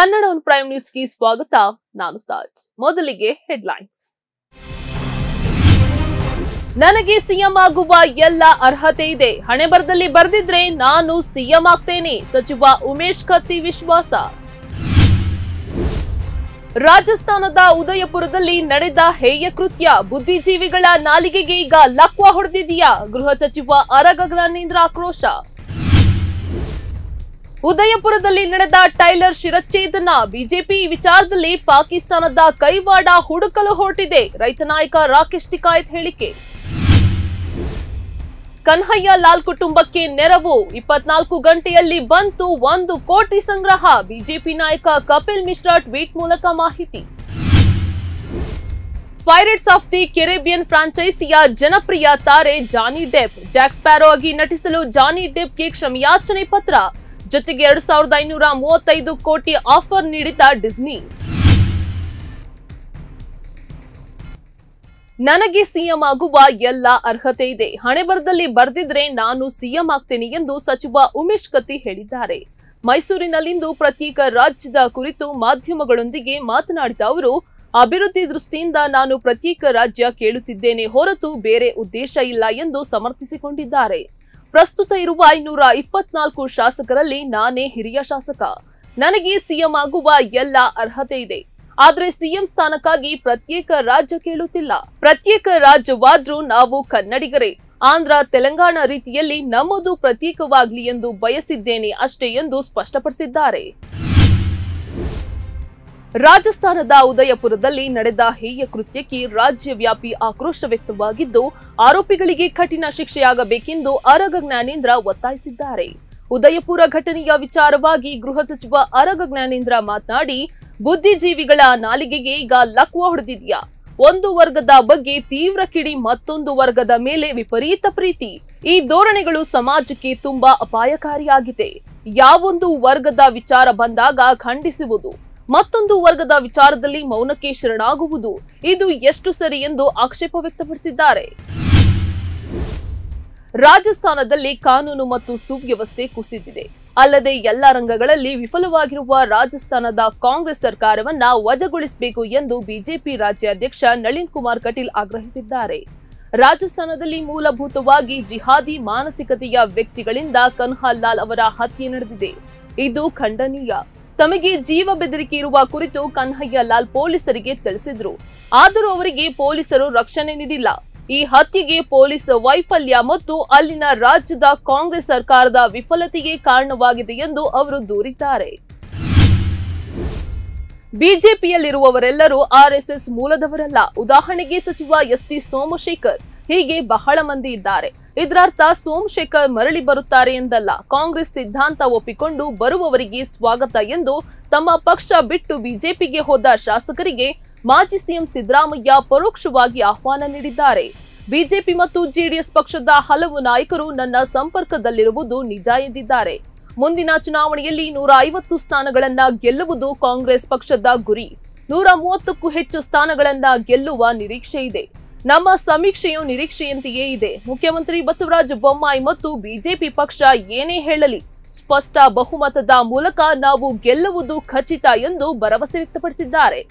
Kannada one prime ನ್ಯೂಸ್ಗೆ ಸ್ವಾಗತ ನಾನು ತಾಜ್ ಮೊದಲಿಗೆ ಹೆಡ್ಲೈನ್ಸ್ ನನಗೆ ಸಿಎಂ ಆಗುವ ಎಲ್ಲ ಅರ್ಹತೆ ಇದೆ ಹಣೆ ಬರದಲ್ಲಿ ಬರೆದಿದ್ರೆ ನಾನು ಸಿಎಂ ಆಗ್ತೇನೆ ಸಚಿವ ಉಮೇಶ್ ಕತ್ತಿ ವಿಶ್ವಾಸ ರಾಜಸ್ಥಾನದ ಉದಯಪುರದಲ್ಲಿ ನಡೆದ ಹೇಯ ಕೃತ್ಯ ಬುದ್ಧಿಜೀವಿಗಳ ನಾಲಿಗೆಗೆ ಈಗ ಲಕ್ವ ಹೊಡೆದಿದೆಯಾ ಗೃಹ ಸಚಿವ ಅರಗ ಜ್ಞಾನೇಂದ್ರ ಆಕ್ರೋಶ ಉದಯಪುರದಲ್ಲಿ ನಡೆದ ಟೈಲರ್ ಶಿರಚ್ಛೇದನ ಬಿಜೆಪಿ ಈ ವಿಚಾರದಲ್ಲಿ ಪಾಕಿಸ್ತಾನದ ಕೈವಾಡ ಹುಡುಕಲು ಹೊರಟಿದೆ ರೈತ ನಾಯಕ ರಾಕೇಶ್ ಟಿಕಾಯತ್ ಹೇಳಿಕೆ ಕನ್ಹಯ್ಯ ಲಾಲ್ ಕುಟುಂಬಕ್ಕೆ ನೆರವು ಇಪ್ಪತ್ನಾಲ್ಕು ಗಂಟೆಯಲ್ಲಿ ಬಂತು ಒಂದು ಕೋಟಿ ಸಂಗ್ರಹ ಬಿಜೆಪಿ ನಾಯಕ ಕಪಿಲ್ ಮಿಶ್ರಾ ಟ್ವೀಟ್ ಮೂಲಕ ಮಾಹಿತಿ ಪೈರೇಟ್ಸ್ ಆಫ್ ದಿ ಕೆರೆಬಿಯನ್ ಫ್ರಾಂಚೈಸಿಯ ಜನಪ್ರಿಯ ತಾರೆ ಜಾನಿ ಡೆಪ್ ಜಾಕ್ ಸ್ಪ್ಯಾರೋ ಆಗಿ ನಟಿಸಲು ಜಾನಿ ಡೆಪ್ಗೆ ಕ್ಷಮೆಯಾಚನೆ ಪತ್ರ ಜೊತೆಗೆ ಎರಡು ಸಾವಿರದ ಐನೂರ ಮೂವತ್ತೈದು ಕೋಟಿ ಆಫರ್ ನೀಡಿದ ಡಿಸ್ನಿ ನನಗೆ ಸಿಎಂ ಆಗುವ ಎಲ್ಲ ಅರ್ಹತೆ ಇದೆ ಹಣೆ ಬರದಲ್ಲಿ ಬರೆದಿದ್ರೆ ನಾನು ಸಿಎಂ ಆಗ್ತೇನೆ ಎಂದು ಸಚಿವ ಉಮೇಶ್ ಕತ್ತಿ ಹೇಳಿದ್ದಾರೆ ಮೈಸೂರಿನಲ್ಲಿಂದು ಪ್ರತ್ಯೇಕ ರಾಜ್ಯದ ಕುರಿತು ಮಾಧ್ಯಮಗಳೊಂದಿಗೆ ಮಾತನಾಡಿದ ಅವರು ಅಭಿವೃದ್ಧಿ ದೃಷ್ಟಿಯಿಂದ ನಾನು ಪ್ರತ್ಯೇಕ ರಾಜ್ಯ ಕೇಳುತ್ತಿದ್ದೇನೆ ಹೊರತು ಬೇರೆ ಉದ್ದೇಶ ಇಲ್ಲ ಎಂದು ಸಮರ್ಥಿಸಿಕೊಂಡಿದ್ದಾರೆ ಪ್ರಸ್ತುತ ಇರುವ ಐನೂರ ಇಪ್ಪತ್ನಾಲ್ಕು ಶಾಸಕರಲ್ಲಿ ನಾನೇ ಹಿರಿಯ ಶಾಸಕ ನನಗೆ ಸಿಎಂ ಆಗುವ ಎಲ್ಲ ಅರ್ಹತೆ ಇದೆ ಆದ್ರೆ ಸಿಎಂ ಸ್ಥಾನಕ್ಕಾಗಿ ಪ್ರತ್ಯೇಕ ರಾಜ್ಯ ಕೇಳುತ್ತಿಲ್ಲ ಪ್ರತ್ಯೇಕ ರಾಜ್ಯವಾದ್ರೂ ನಾವು ಕನ್ನಡಿಗರೇ ಆಂಧ್ರ ತೆಲಂಗಾಣ ರೀತಿಯಲ್ಲಿ ನಮ್ಮದು ಪ್ರತ್ಯೇಕವಾಗ್ಲಿ ಎಂದು ಬಯಸಿದ್ದೇನೆ ಅಷ್ಟೇ ಎಂದು ಸ್ಪಷ್ಟಪಡಿಸಿದ್ದಾರೆ ರಾಜಸ್ಥಾನದ ಉದಯಪುರದಲ್ಲಿ ನಡೆದ ಹೇಯ ಕೃತ್ಯಕ್ಕೆ ರಾಜ್ಯವ್ಯಾಪಿ ಆಕ್ರೋಶ ವ್ಯಕ್ತವಾಗಿದ್ದು ಆರೋಪಿಗಳಿಗೆ ಕಠಿಣ ಶಿಕ್ಷೆಯಾಗಬೇಕೆಂದು ಅರಗ ಜ್ಞಾನೇಂದ್ರ ಒತ್ತಾಯಿಸಿದ್ದಾರೆ ಉದಯಪುರ ಘಟನೆಯ ವಿಚಾರವಾಗಿ ಗೃಹ ಸಚಿವ ಅರಗ ಜ್ಞಾನೇಂದ್ರ ಮಾತನಾಡಿ ಬುದ್ಧಿಜೀವಿಗಳ ನಾಲಿಗೆಗೆ ಈಗ ಲಕ್ವ ಹೊಡೆದಿದ್ಯಾ ಒಂದು ವರ್ಗದ ಬಗ್ಗೆ ತೀವ್ರ ಕಿಡಿ ಮತ್ತೊಂದು ವರ್ಗದ ಮೇಲೆ ವಿಪರೀತ ಪ್ರೀತಿ ಈ ಧೋರಣೆಗಳು ಸಮಾಜಕ್ಕೆ ತುಂಬಾ ಅಪಾಯಕಾರಿಯಾಗಿದೆ ಯಾವೊಂದು ವರ್ಗದ ವಿಚಾರ ಬಂದಾಗ ಖಂಡಿಸುವುದು ಮತ್ತೊಂದು ವರ್ಗದ ವಿಚಾರದಲ್ಲಿ ಮೌನಕ್ಕೆ ಶರಣಾಗುವುದು ಇದು ಎಷ್ಟು ಸರಿ ಎಂದು ಆಕ್ಷೇಪ ವ್ಯಕ್ತಪಡಿಸಿದ್ದಾರೆ ರಾಜಸ್ಥಾನದಲ್ಲಿ ಕಾನೂನು ಮತ್ತು ಸುವ್ಯವಸ್ಥೆ ಕುಸಿದಿದೆ ಅಲ್ಲದೆ ಎಲ್ಲ ರಂಗಗಳಲ್ಲಿ ವಿಫಲವಾಗಿರುವ ರಾಜಸ್ಥಾನದ ಕಾಂಗ್ರೆಸ್ ಸರ್ಕಾರವನ್ನ ವಜಾಗೊಳಿಸಬೇಕು ಎಂದು ಬಿಜೆಪಿ ರಾಜ್ಯಾಧ್ಯಕ್ಷ ನಳಿನ್ ಕುಮಾರ್ ಕಟೀಲ್ ಆಗ್ರಹಿಸಿದ್ದಾರೆ ರಾಜಸ್ಥಾನದಲ್ಲಿ ಮೂಲಭೂತವಾಗಿ ಜಿಹಾದಿ ಮಾನಸಿಕತೆಯ ವ್ಯಕ್ತಿಗಳಿಂದ ಕನ್ಹಾಲ್ ಲಾಲ್ ಅವರ ಹತ್ಯೆ ನಡೆದಿದೆ ಇದು ಖಂಡನೀಯ ತಮಗೆ ಜೀವ ಬೆದರಿಕೆ ಇರುವ ಕುರಿತು ಕನ್ಹಯ್ಯ ಲಾಲ್ ಪೊಲೀಸರಿಗೆ ತಿಳಿಸಿದ್ರು ಆದರೂ ಅವರಿಗೆ ಪೊಲೀಸರು ರಕ್ಷಣೆ ನೀಡಿಲ್ಲ ಈ ಹತ್ಯೆಗೆ ಪೊಲೀಸ್ ವೈಫಲ್ಯ ಮತ್ತು ಅಲ್ಲಿನ ರಾಜ್ಯದ ಕಾಂಗ್ರೆಸ್ ಸರ್ಕಾರದ ವಿಫಲತೆಗೆ ಕಾರಣವಾಗಿದೆ ಎಂದು ಅವರು ದೂರಿದ್ದಾರೆ ಬಿಜೆಪಿಯಲ್ಲಿರುವವರೆಲ್ಲರೂ ಆರ್ಎಸ್ಎಸ್ ಮೂಲದವರಲ್ಲ ಉದಾಹರಣೆಗೆ ಸಚಿವ ಎಸ್ ಟಿ ಸೋಮಶೇಖರ್ ಹೀಗೆ ಬಹಳ ಮಂದಿ ಇದ್ದಾರೆ ಇದರರ್ಥ ಸೋಮಶೇಖರ್ ಮರಳಿ ಬರುತ್ತಾರೆ ಎಂದಲ್ಲ ಕಾಂಗ್ರೆಸ್ ಸಿದ್ಧಾಂತ ಒಪ್ಪಿಕೊಂಡು ಬರುವವರಿಗೆ ಸ್ವಾಗತ ಎಂದು ತಮ್ಮ ಪಕ್ಷ ಬಿಟ್ಟು ಬಿಜೆಪಿಗೆ ಹೋದ ಶಾಸಕರಿಗೆ ಮಾಜಿ ಸಿಎಂ ಸಿದ್ದರಾಮಯ್ಯ ಪರೋಕ್ಷವಾಗಿ ಆಹ್ವಾನ ನೀಡಿದ್ದಾರೆ ಬಿಜೆಪಿ ಮತ್ತು ಜೆಡಿಎಸ್ ಪಕ್ಷದ ಹಲವು ನಾಯಕರು ನನ್ನ ಸಂಪರ್ಕದಲ್ಲಿರುವುದು ನಿಜ ಎಂದಿದ್ದಾರೆ ಮುಂದಿನ ಚುನಾವಣೆಯಲ್ಲಿ ನೂರ ಐವತ್ತು ಸ್ಥಾನಗಳನ್ನ ಗೆಲ್ಲುವುದು ಕಾಂಗ್ರೆಸ್ ಪಕ್ಷದ ಗುರಿ ನೂರ ಮೂವತ್ತಕ್ಕೂ ಹೆಚ್ಚು ಸ್ಥಾನಗಳನ್ನ ಗೆಲ್ಲುವ ನಿರೀಕ್ಷೆ ಇದೆ ನಮ್ಮ ಸಮೀಕ್ಷೆಯು ನಿರೀಕ್ಷೆಯಂತೆಯೇ ಇದೆ ಮುಖ್ಯಮಂತ್ರಿ ಬಸವರಾಜ ಬೊಮ್ಮಾಯಿ ಮತ್ತು ಬಿಜೆಪಿ ಪಕ್ಷ ಏನೇ ಹೇಳಲಿ ಸ್ಪಷ್ಟ ಬಹುಮತದ ಮೂಲಕ ನಾವು ಗೆಲ್ಲುವುದು ಖಚಿತ ಎಂದು ಭರವಸೆ ವ್ಯಕ್ತಪಡಿಸಿದ್ದಾರೆ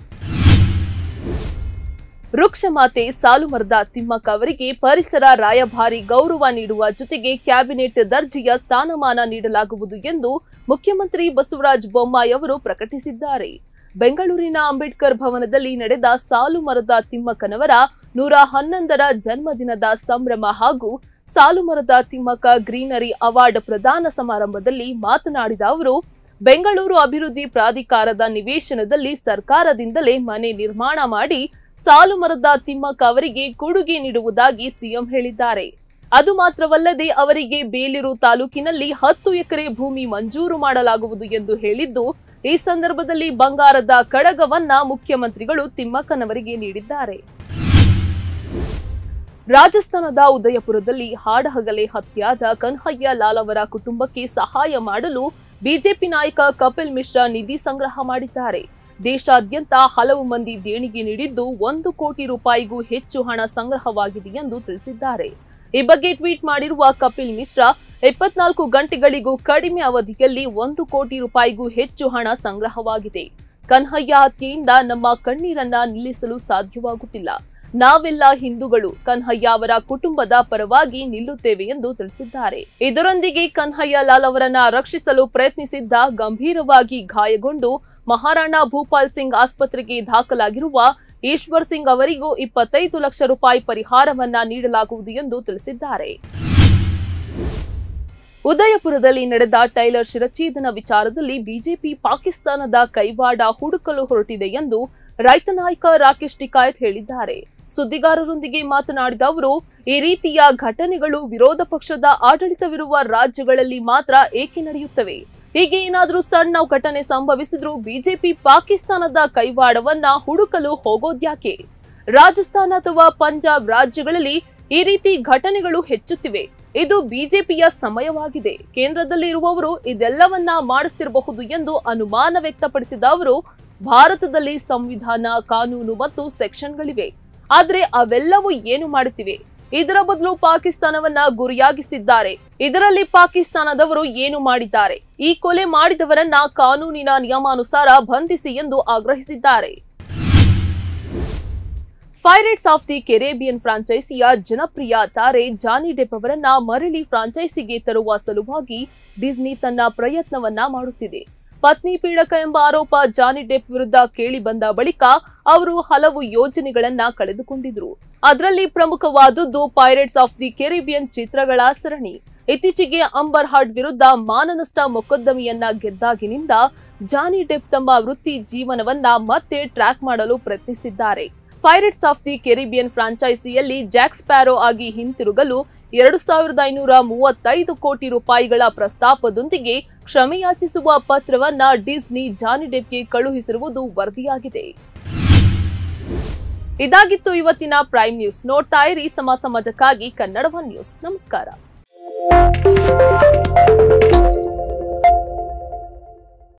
ವೃಕ್ಷ ಮಾತೆ ಸಾಲುಮರದ ತಿಮ್ಮಕ್ಕ ಅವರಿಗೆ ಪರಿಸರ ರಾಯಭಾರಿ ಗೌರವ ನೀಡುವ ಜೊತೆಗೆ ಕ್ಯಾಬಿನೆಟ್ ದರ್ಜೆಯ ಸ್ಥಾನಮಾನ ನೀಡಲಾಗುವುದು ಎಂದು ಮುಖ್ಯಮಂತ್ರಿ ಬಸವರಾಜ ಬೊಮ್ಮಾಯಿ ಅವರು ಪ್ರಕಟಿಸಿದ್ದಾರೆ ಬೆಂಗಳೂರಿನ ಅಂಬೇಡ್ಕರ್ ಭವನದಲ್ಲಿ ನಡೆದ ಸಾಲುಮರದ ತಿಮ್ಮಕ್ಕನವರ ನೂರ ಹನ್ನೊಂದರ ಜನ್ಮದಿನದ ಸಂಭ್ರಮ ಹಾಗೂ ಸಾಲುಮರದ ತಿಮ್ಮಕ್ಕ ಗ್ರೀನರಿ ಅವಾರ್ಡ್ ಪ್ರದಾನ ಸಮಾರಂಭದಲ್ಲಿ ಮಾತನಾಡಿದ ಅವರು ಬೆಂಗಳೂರು ಅಭಿವೃದ್ಧಿ ಪ್ರಾಧಿಕಾರದ ನಿವೇಶನದಲ್ಲಿ ಸರ್ಕಾರದಿಂದಲೇ ಮನೆ ನಿರ್ಮಾಣ ಮಾಡಿ ಸಾಲುಮರದ ತಿಮ್ಮಕ್ಕ ಅವರಿಗೆ ಕೊಡುಗೆ ನೀಡುವುದಾಗಿ ಸಿಎಂ ಹೇಳಿದ್ದಾರೆ ಅದು ಮಾತ್ರವಲ್ಲದೆ ಅವರಿಗೆ ಬೇಲೂರು ತಾಲೂಕಿನಲ್ಲಿ ಹತ್ತು ಎಕರೆ ಭೂಮಿ ಮಂಜೂರು ಮಾಡಲಾಗುವುದು ಎಂದು ಹೇಳಿದ್ದು ಈ ಸಂದರ್ಭದಲ್ಲಿ ಬಂಗಾರದ ಕಡಗವನ್ನ ಮುಖ್ಯಮಂತ್ರಿಗಳು ತಿಮ್ಮಕ್ಕನವರಿಗೆ ನೀಡಿದ್ದಾರೆ ರಾಜಸ್ಥಾನದ ಉದಯಪುರದಲ್ಲಿ ಹಾಡಹಗಲೇ ಹತ್ಯೆಯಾದ ಕನ್ಹಯ್ಯ ಲಾಲ್ ಅವರ ಕುಟುಂಬಕ್ಕೆ ಸಹಾಯ ಮಾಡಲು ಬಿಜೆಪಿ ನಾಯಕ ಕಪಿಲ್ ಮಿಶ್ರಾ ನಿಧಿ ಸಂಗ್ರಹ ಮಾಡಿದ್ದಾರೆ ದೇಶಾದ್ಯಂತ ಹಲವು ಮಂದಿ ದೇಣಿಗೆ ನೀಡಿದ್ದು ಒಂದು ಕೋಟಿ ರೂಪಾಯಿಗೂ ಹೆಚ್ಚು ಹಣ ಸಂಗ್ರಹವಾಗಿದೆ ಎಂದು ತಿಳಿಸಿದ್ದಾರೆ ಈ ಬಗ್ಗೆ ಟ್ವೀಟ್ ಮಾಡಿರುವ ಕಪಿಲ್ ಮಿಶ್ರಾ ಇಪ್ಪತ್ನಾಲ್ಕು ಗಂಟೆಗಳಿಗೂ ಕಡಿಮೆ ಅವಧಿಯಲ್ಲಿ ಒಂದು ಕೋಟಿ ರೂಪಾಯಿಗೂ ಹೆಚ್ಚು ಹಣ ಸಂಗ್ರಹವಾಗಿದೆ ಕನ್ಹಯ್ಯ ಹತ್ಯೆಯಿಂದ ನಮ್ಮ ಕಣ್ಣೀರನ್ನ ನಿಲ್ಲಿಸಲು ಸಾಧ್ಯವಾಗುತ್ತಿಲ್ಲ ನಾವೆಲ್ಲ ಹಿಂದೂಗಳು ಕನ್ಹಯ್ಯ ಅವರ ಕುಟುಂಬದ ಪರವಾಗಿ ನಿಲ್ಲುತ್ತೇವೆ ಎಂದು ತಿಳಿಸಿದ್ದಾರೆ ಇದರೊಂದಿಗೆ ಕನ್ಹಯ್ಯ ಲಾಲ್ ಅವರನ್ನ ರಕ್ಷಿಸಲು ಪ್ರಯತ್ನಿಸಿದ್ದ ಗಂಭೀರವಾಗಿ ಗಾಯಗೊಂಡು ಮಹಾರಾಣಾ ಭೂಪಾಲ್ ಸಿಂಗ್ ಆಸ್ಪತ್ರೆಗೆ ದಾಖಲಾಗಿರುವ ಈಶ್ವರ್ ಸಿಂಗ್ ಅವರಿಗೂ ಇಪ್ಪತ್ತೈದು ಲಕ್ಷ ರೂಪಾಯಿ ಪರಿಹಾರವನ್ನ ನೀಡಲಾಗುವುದು ಎಂದು ತಿಳಿಸಿದ್ದಾರೆ ಉದಯಪುರದಲ್ಲಿ ನಡೆದ ಟೈಲರ್ ಶಿರಚ್ಛೇದನ ವಿಚಾರದಲ್ಲಿ ಬಿಜೆಪಿ ಪಾಕಿಸ್ತಾನದ ಕೈವಾಡ ಹುಡುಕಲು ಹೊರಟಿದೆ ಎಂದು ರೈತ ನಾಯಕ ರಾಕೇಶ್ ಟಿಕಾಯತ್ ಹೇಳಿದ್ದಾರೆ ಸುದ್ದಿಗಾರರೊಂದಿಗೆ ಮಾತನಾಡಿದ ಅವರು ಈ ರೀತಿಯ ಘಟನೆಗಳು ವಿರೋಧ ಪಕ್ಷದ ಆಡಳಿತವಿರುವ ರಾಜ್ಯಗಳಲ್ಲಿ ಮಾತ್ರ ಏಕೆ ನಡೆಯುತ್ತವೆ ಹೀಗೆ ಏನಾದರೂ ಸಣ್ಣ ಘಟನೆ ಸಂಭವಿಸಿದ್ರೂ ಬಿಜೆಪಿ ಪಾಕಿಸ್ತಾನದ ಕೈವಾಡವನ್ನ ಹುಡುಕಲು ಹೋಗೋದ್ಯಾಕೆ ರಾಜಸ್ಥಾನ ಅಥವಾ ಪಂಜಾಬ್ ರಾಜ್ಯಗಳಲ್ಲಿ ಈ ರೀತಿ ಘಟನೆಗಳು ಹೆಚ್ಚುತ್ತಿವೆ ಇದು ಬಿಜೆಪಿಯ ಸಮಯವಾಗಿದೆ ಕೇಂದ್ರದಲ್ಲಿ ಇರುವವರು ಇದೆಲ್ಲವನ್ನ ಮಾಡಿಸ್ತಿರಬಹುದು ಎಂದು ಅನುಮಾನ ವ್ಯಕ್ತಪಡಿಸಿದ ಅವರು ಭಾರತದಲ್ಲಿ ಸಂವಿಧಾನ ಕಾನೂನು ಮತ್ತು ಸೆಕ್ಷನ್ಗಳಿವೆ ಆದ್ರೆ ಅವೆಲ್ಲವೂ ಏನು ಮಾಡುತ್ತಿವೆ ಇದರ ಬದಲು ಪಾಕಿಸ್ತಾನವನ್ನ ಗುರಿಯಾಗಿಸುತ್ತಿದ್ದಾರೆ ಇದರಲ್ಲಿ ಪಾಕಿಸ್ತಾನದವರು ಏನು ಮಾಡಿದ್ದಾರೆ ಈ ಕೊಲೆ ಮಾಡಿದವರನ್ನ ಕಾನೂನಿನ ನಿಯಮಾನುಸಾರ ಬಂಧಿಸಿ ಎಂದು ಆಗ್ರಹಿಸಿದ್ದಾರೆ ಪೈರೇಟ್ಸ್ ಆಫ್ ದಿ ಕೆರೇಬಿಯನ್ ಫ್ರಾಂಚೈಸಿಯ ಜನಪ್ರಿಯ ತಾರೆ ಜಾನಿ ಡೆಪ್ ಅವರನ್ನ ಮರಳಿ ಫ್ರಾಂಚೈಸಿಗೆ ತರುವ ಸಲುವಾಗಿ ಡಿಸ್ನಿ ತನ್ನ ಪ್ರಯತ್ನವನ್ನ ಮಾಡುತ್ತಿದೆ ಪತ್ನಿ ಪೀಡಕ ಎಂಬ ಆರೋಪ ಜಾನಿ ಡೆಪ್ ವಿರುದ್ಧ ಕೇಳಿ ಬಂದ ಬಳಿಕ ಅವರು ಹಲವು ಯೋಜನೆಗಳನ್ನ ಕಳೆದುಕೊಂಡಿದ್ರು ಅದರಲ್ಲಿ ಪ್ರಮುಖವಾದದ್ದು ಪೈರೇಟ್ಸ್ ಆಫ್ ದಿ ಕೆರಿಬಿಯನ್ ಚಿತ್ರಗಳ ಸರಣಿ ಇತ್ತೀಚೆಗೆ ಅಂಬರ್ ಹಾರ್ಡ್ ವಿರುದ್ಧ ಮಾನನಷ್ಟ ಮೊಕದ್ದಮೆಯನ್ನ ಗೆದ್ದಾಗಿನಿಂದ ಜಾನಿ ಡೆಪ್ ತಮ್ಮ ವೃತ್ತಿ ಜೀವನವನ್ನ ಮತ್ತೆ ಟ್ರ್ಯಾಕ್ ಮಾಡಲು ಪ್ರಯತ್ನಿಸಿದ್ದಾರೆ ಪೈರೇಟ್ಸ್ ಆಫ್ ದಿ ಕೆರಿಬಿಯನ್ ಫ್ರಾಂಚೈಸಿಯಲ್ಲಿ ಜಾಕ್ ಸ್ಪ್ಯಾರೋ ಆಗಿ ಹಿಂತಿರುಗಲು ಎರಡು ಸಾವಿರದ ಐನೂರ ಮೂವತ್ತೈದು ಕೋಟಿ ರೂಪಾಯಿಗಳ ಪ್ರಸ್ತಾಪದೊಂದಿಗೆ ಕ್ಷಮೆಯಾಚಿಸುವ ಪತ್ರವನ್ನ ಡಿಸ್ನಿ ಜಾನಿ ಡೆಪ್ಗೆ ಕಳುಹಿಸಿರುವುದು ವರದಿಯಾಗಿದೆ ಇದಾಗಿತ್ತು ಇವತ್ತಿನ ಪ್ರೈಮ್ ನ್ಯೂಸ್ ನೋಡ್ತಾ ಇರಿ ಸಮ ಸಮಾಜಕ್ಕಾಗಿ ಕನ್ನಡ ಒನ್ ನ್ಯೂಸ್ ನಮಸ್ಕಾರ